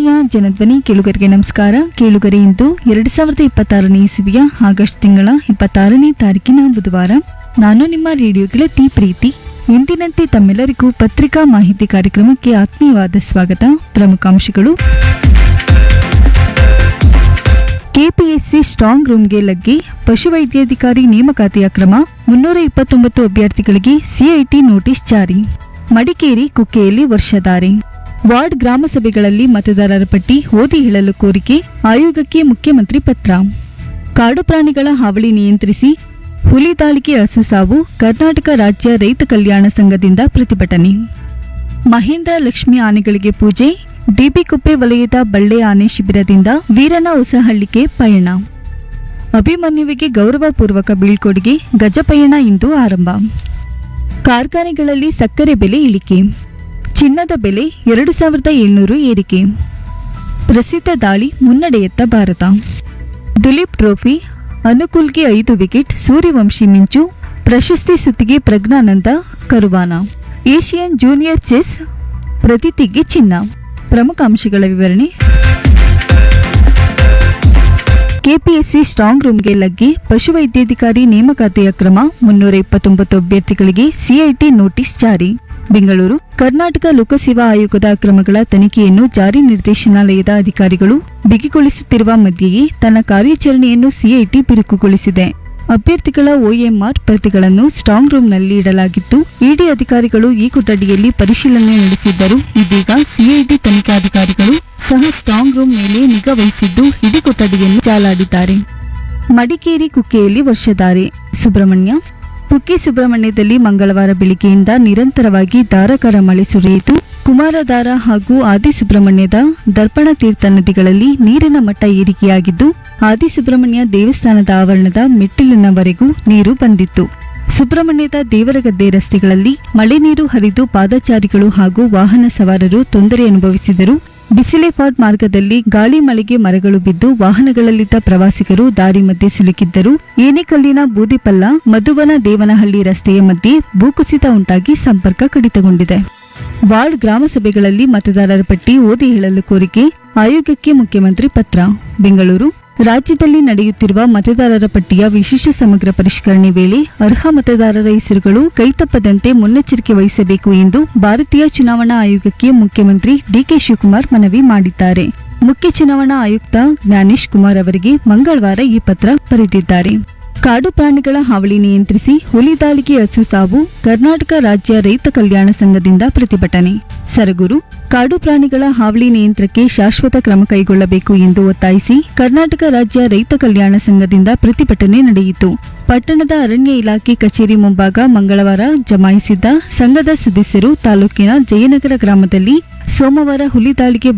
ಆತ್ಮೀಯ ಜನಧ್ವನಿ ಕೇಳುಗರಿಗೆ ನಮಸ್ಕಾರ ಕೇಳುಗರೆ ಇಂದು ಎರಡು ಸಾವಿರದ ಇಪ್ಪತ್ತಾರನೇ ಇಸವಿಯ ಆಗಸ್ಟ್ ತಿಂಗಳ ಇಪ್ಪತ್ತಾರನೇ ತಾರೀಕಿನ ಬುಧವಾರ ನಾನು ನಿಮ್ಮ ರೇಡಿಯೋ ಗೆಳತಿ ಪ್ರೀತಿ ಎಂದಿನಂತೆ ತಮ್ಮೆಲ್ಲರಿಗೂ ಪತ್ರಿಕಾ ಮಾಹಿತಿ ಕಾರ್ಯಕ್ರಮಕ್ಕೆ ಆತ್ಮೀಯವಾದ ಸ್ವಾಗತ ಪ್ರಮುಖಾಂಶಗಳು ಕೆಪಿಎಸ್ಸಿ ಸ್ಟ್ರಾಂಗ್ ರೂಮ್ಗೆ ಲಗ್ಗಿ ಪಶುವೈದ್ಯಾಧಿಕಾರಿ ನೇಮಕಾತಿಯ ಕ್ರಮ ಮುನ್ನೂರ ಇಪ್ಪತ್ತೊಂಬತ್ತು ಅಭ್ಯರ್ಥಿಗಳಿಗೆ ಸಿಐಟಿ ನೋಟಿಸ್ ಜಾರಿ ಮಡಿಕೇರಿ ಕುಕ್ಕೆಯಲ್ಲಿ ವರ್ಷಧಾರೆ ವಾರ್ಡ್ ಗ್ರಾಮ ಸಭೆಗಳಲ್ಲಿ ಮತದಾರರ ಪಟ್ಟಿ ಓದಿ ಹೇಳಲು ಕೋರಿಕೆ ಆಯೋಗಕ್ಕೆ ಮುಖ್ಯಮಂತ್ರಿ ಪತ್ರ ಕಾಡು ಪ್ರಾಣಿಗಳ ಹಾವಳಿ ನಿಯಂತ್ರಿಸಿ ಹುಲಿ ದಾಳಿಗೆ ಹಸು ಸಾವು ಕರ್ನಾಟಕ ರಾಜ್ಯ ರೈತ ಕಲ್ಯಾಣ ಸಂಘದಿಂದ ಪ್ರತಿಭಟನೆ ಮಹೇಂದ್ರ ಲಕ್ಷ್ಮಿ ಆನೆಗಳಿಗೆ ಪೂಜೆ ಡಿಬಿಕುಪ್ಪೆ ವಲಯದ ಬಳ್ಳೆ ಆನೆ ಶಿಬಿರದಿಂದ ವೀರನ ಹೊಸಹಳ್ಳಿಗೆ ಪಯಣ ಅಭಿಮನ್ಯುವಿಗೆ ಗೌರವಪೂರ್ವಕ ಬೀಳ್ಕೊಡುಗೆ ಗಜಪಯಣ ಇಂದು ಆರಂಭ ಕಾರ್ಖಾನೆಗಳಲ್ಲಿ ಸಕ್ಕರೆ ಬೆಲೆ ಇಳಿಕೆ ಚಿನ್ನದ ಬೆಲೆ ಎರಡು ಸಾವಿರದ ಏಳ್ನೂರು ಏರಿಕೆ ಪ್ರಸಿದ್ಧ ದಾಳಿ ಮುನ್ನಡೆಯತ್ತ ಭಾರತ ದುಲೀಪ್ ಟ್ರೋಫಿ ಅನುಕೂಲ್ಗೆ ಐದು ವಿಕೆಟ್ ಸೂರ್ಯವಂಶಿ ಮಿಂಚು ಪ್ರಶಸ್ತಿ ಸುತ್ತಿಗೆ Praggnanandhaa Caruana Asian junior chess ಪ್ರತಿತಿಗೆ ಚಿನ್ನ ಪ್ರಮುಖ ಅಂಶಗಳ ವಿವರಣೆ ಕೆಪಿಎಸ್ಸಿ ಸ್ಟ್ರಾಂಗ್ ರೂಮ್ಗೆ ಲಗ್ಗೆ ಪಶುವೈದ್ಯಾಧಿಕಾರಿ ನೇಮಕಾತಿಯ ಕ್ರಮ ಮುನ್ನೂರ ಇಪ್ಪತ್ತೊಂಬತ್ತು ಅಭ್ಯರ್ಥಿಗಳಿಗೆ ಸಿಐಟಿ ನೋಟಿಸ್ ಜಾರಿ ಬೆಂಗಳೂರು ಕರ್ನಾಟಕ ಲೋಕಸೇವಾ ಆಯೋಗದ ಕ್ರಮಗಳ ತನಿಖೆಯನ್ನು ಜಾರಿ ನಿರ್ದೇಶನಾಲಯದ ಅಧಿಕಾರಿಗಳು ಬಿಗಿಗೊಳಿಸುತ್ತಿರುವ ಮಧ್ಯೆಯೇ ತನ್ನ ಕಾರ್ಯಾಚರಣೆಯನ್ನು ಸಿಐಟಿ ಬಿರುಕುಗೊಳಿಸಿದೆ ಅಭ್ಯರ್ಥಿಗಳ ಒಎಂಆರ್ ಪ್ರತಿಗಳನ್ನು ಸ್ಟ್ರಾಂಗ್ ರೂಮ್ನಲ್ಲಿ ಇಡಲಾಗಿತ್ತು ಇಡಿ ಅಧಿಕಾರಿಗಳು ಈ ಕೊಠಡಿಯಲ್ಲಿ ಪರಿಶೀಲನೆ ನಡೆಸಿದ್ದರು ಇದೀಗ ಸಿಐಡಿ ತನಿಖಾಧಿಕಾರಿಗಳು ಸಹ ಸ್ಟ್ರಾಂಗ್ ರೂಮ್ ಮೇಲೆ ನಿಗಾ ವಹಿಸಿದ್ದು ಇಡೀ ಕೊಠಡಿಯನ್ನು ಚಾಲಾಡಿದ್ದಾರೆ ಮಡಿಕೇರಿ ಕುಕ್ಕೆಯಲ್ಲಿ ವರ್ಷಧಾರೆ ಸುಬ್ರಹ್ಮಣ್ಯ ಕುಕ್ಕೆ ಸುಬ್ರಹ್ಮಣ್ಯದಲ್ಲಿ ಮಂಗಳವಾರ ಬೆಳಿಗ್ಗೆಯಿಂದ ನಿರಂತರವಾಗಿ ಧಾರಾಕಾರ ಮಳೆ ಸುರಿಯಿತು ಕುಮಾರಧಾರ ಹಾಗೂ ಆದಿಸುಬ್ರಹ್ಮಣ್ಯದ ದರ್ಪಣ ತೀರ್ಥ ನದಿಗಳಲ್ಲಿ ನೀರಿನ ಮಟ್ಟ ಏರಿಕೆಯಾಗಿದ್ದು ಆದಿಸುಬ್ರಹ್ಮಣ್ಯ ದೇವಸ್ಥಾನದ ಆವರಣದ ಮೆಟ್ಟಿಲಿನವರೆಗೂ ನೀರು ಬಂದಿತ್ತು ಸುಬ್ರಹ್ಮಣ್ಯದ ದೇವರಗದ್ದೆ ರಸ್ತೆಗಳಲ್ಲಿ ಮಳೆ ನೀರು ಹರಿದು ಪಾದಚಾರಿಗಳು ಹಾಗೂ ವಾಹನ ಸವಾರರು ತೊಂದರೆ ಅನುಭವಿಸಿದರು ಬಿಸಿಲೆಫಾಡ್ ಮಾರ್ಗದಲ್ಲಿ ಗಾಳಿ ಮಳೆಗೆ ಮರಗಳು ಬಿದ್ದು ವಾಹನಗಳಲ್ಲಿದ್ದ ಪ್ರವಾಸಿಗರು ದಾರಿ ಮಧ್ಯೆ ಸಿಲುಕಿದ್ದರು ಏನೇಕಲ್ಲಿನ ಬೂದಿಪಲ್ಲ ಮಧುವನ ದೇವನಹಳ್ಳಿ ರಸ್ತೆಯ ಮಧ್ಯೆ ಭೂಕುಸಿತ ಉಂಟಾಗಿ ಸಂಪರ್ಕ ಕಡಿತಗೊಂಡಿದೆ ವಾರ್ಡ್ ಗ್ರಾಮ ಸಭೆಗಳಲ್ಲಿ ಮತದಾರರ ಪಟ್ಟಿ ಓದಿ ಹೇಳಲು ಕೋರಿಕೆ ಆಯೋಗಕ್ಕೆ ಮುಖ್ಯಮಂತ್ರಿ ಪತ್ರ ಬೆಂಗಳೂರು ರಾಜ್ಯದಲ್ಲಿ ನಡೆಯುತ್ತಿರುವ ಮತದಾರರ ಪಟ್ಟಿಯ ವಿಶೇಷ ಸಮಗ್ರ ಪರಿಷ್ಕರಣೆ ವೇಳೆ ಅರ್ಹ ಮತದಾರರ ಹೆಸರುಗಳು ಕೈತಪ್ಪದಂತೆ ಮುನ್ನೆಚ್ಚರಿಕೆ ವಹಿಸಬೇಕು ಎಂದು ಭಾರತೀಯ ಚುನಾವಣಾ ಆಯೋಗಕ್ಕೆ ಮುಖ್ಯಮಂತ್ರಿ ಡಿಕೆ ಶಿವಕುಮಾರ್ ಮನವಿ ಮಾಡಿದ್ದಾರೆ ಮುಖ್ಯ ಚುನಾವಣಾ ಆಯುಕ್ತ ಜ್ಞಾನೇಶ್ ಕುಮಾರ್ ಅವರಿಗೆ ಮಂಗಳವಾರ ಈ ಪತ್ರ ಬರೆದಿದ್ದಾರೆ ಕಾಡು ಪ್ರಾಣಿಗಳ ಹಾವಳಿ ನಿಯಂತ್ರಿಸಿ ಹುಲಿ ದಾಳಿಗೆ ಹಸು ಸಾವು ಕರ್ನಾಟಕ ರಾಜ್ಯ ರೈತ ಕಲ್ಯಾಣ ಸಂಘದಿಂದ ಪ್ರತಿಭಟನೆ ಸರಗೂರು ಕಾಡು ಪ್ರಾಣಿಗಳ ಹಾವಳಿ ನಿಯಂತ್ರಣಕ್ಕೆ ಶಾಶ್ವತ ಕ್ರಮ ಕೈಗೊಳ್ಳಬೇಕು ಎಂದು ಒತ್ತಾಯಿಸಿ ಕರ್ನಾಟಕ ರಾಜ್ಯ ರೈತ ಕಲ್ಯಾಣ ಸಂಘದಿಂದ ಪ್ರತಿಭಟನೆ ನಡೆಯಿತು ಪಟ್ಟಣದ ಅರಣ್ಯ ಇಲಾಖೆ ಕಚೇರಿ ಮುಂಭಾಗ ಮಂಗಳವಾರ ಜಮಾಯಿಸಿದ್ದ ಸಂಘದ ಸದಸ್ಯರು ತಾಲೂಕಿನ ಜಯನಗರ ಗ್ರಾಮದಲ್ಲಿ ಸೋಮವಾರ ಹುಲಿ ದಾಳಿಗೆ